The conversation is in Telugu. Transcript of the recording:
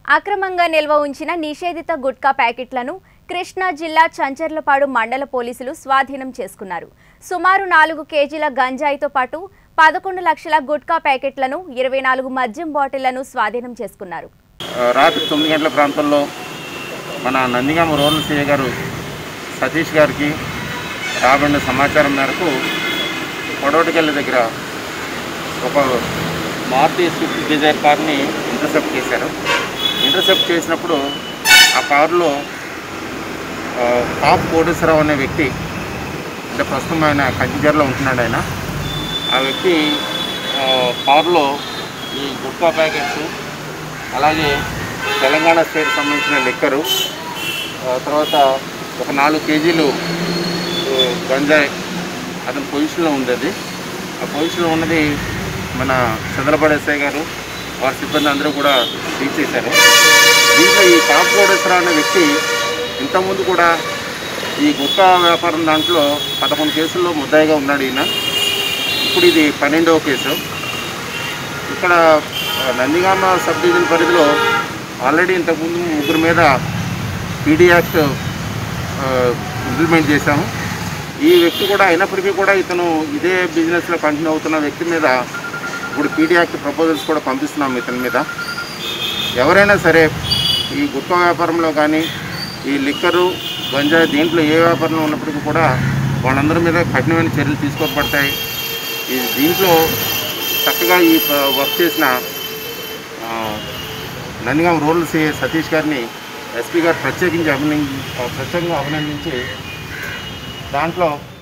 అక్రమంగా నిల్వ ఉంచిన నిషేధిత గుట్కా ప్యాకెట్లను కృష్ణా జిల్లా చంచర్లపాడు మండల పోలీసులు స్వాధీనం చేసుకున్నారు సుమారు నాలుగు కేజీల గంజాయితో పాటు పదకొండు లక్షల గుట్కా ప్యాకెట్లను ఇరవై నాలుగు మద్యం బాటిళ్లను స్వాధీనం చేసుకున్నారు ఆ, రాత్రి తొమ్మిది గంటల ప్రాంతంలో మన నందిగామ రూరల్ సిఐ గారు సతీష్ గారికి రాబడిన సమాచారం మేరకు పొడవటికెళ్ళ దగ్గర ఒక మారుతి స్విఫ్ట్ డిజైర్ కార్ని ఇంటర్సెప్ట్ చేశారు ఇంటర్సెప్ట్ చేసినప్పుడు ఆ కారులో ఆ, టాప్ కోటేశ్వరరావు అనే వ్యక్తి అంటే ప్రస్తుతం ఆయన కంచిజర్లో ఉంటున్నాడు ఆయన ఆ వ్యక్తి ఆ, కారులో ఈ గుట్కా ప్యాకెట్స్ అలాగే తెలంగాణ స్టేట్ సంబంధించిన లిక్కరు ఆ తర్వాత ఒక నాలుగు కేజీలు ఆ, గంజాయి అతని పొజిషన్లో ఉంది అది ఆ పొజిషన్లో ఉన్నది మన చంద్రబాబు ఎస్ఐ గారు వారి సిబ్బంది అందరూ కూడా రీచ్ చేశారు దీంట్లో ఈ టాప్ కోడేశ్వర అనే వ్యక్తి ఇంతకుముందు కూడా ఈ గుట్కా వ్యాపారం దాంట్లో పదకొండు కేసుల్లో ముద్దాయిగా ఉన్నాడు ఈయన ఇప్పుడు ఇది పన్నెండవ కేసు ఇక్కడ ఆ, నందిగామ సబ్ డివిజన్ పరిధిలో ఆల్రెడీ ఇంతకుముందు ముగ్గురు మీద పీడీ యాక్ట్ ఆ, ఇంప్లిమెంట్ చేశాము ఈ వ్యక్తి కూడా అయినప్పటికీ కూడా ఇతను ఇదే బిజినెస్లో కంటిన్యూ అవుతున్న వ్యక్తి మీద ఇప్పుడు పీడీ యాక్ట్ ప్రపోజల్స్ కూడా పంపిస్తున్నాం ఇతని మీద ఎవరైనా సరే ఈ గుట్కా వ్యాపారంలో కానీ ఈ లిక్కరు గంజాయి దీంట్లో ఏ వ్యాపారంలో ఉన్నప్పటికీ కూడా వాళ్ళందరి మీద కఠినమైన చర్యలు తీసుకోబడతాయి ఈ దీంట్లో చక్కగా ఈ ప- వర్క్ చేసిన ఆ, నందిగాం రూరల్ సిఐ సతీష్ గారిని ఎస్పీ గారు ప్రత్యేకించి అభినంది ప్రత్యేకంగా అభినందించి దాంట్లో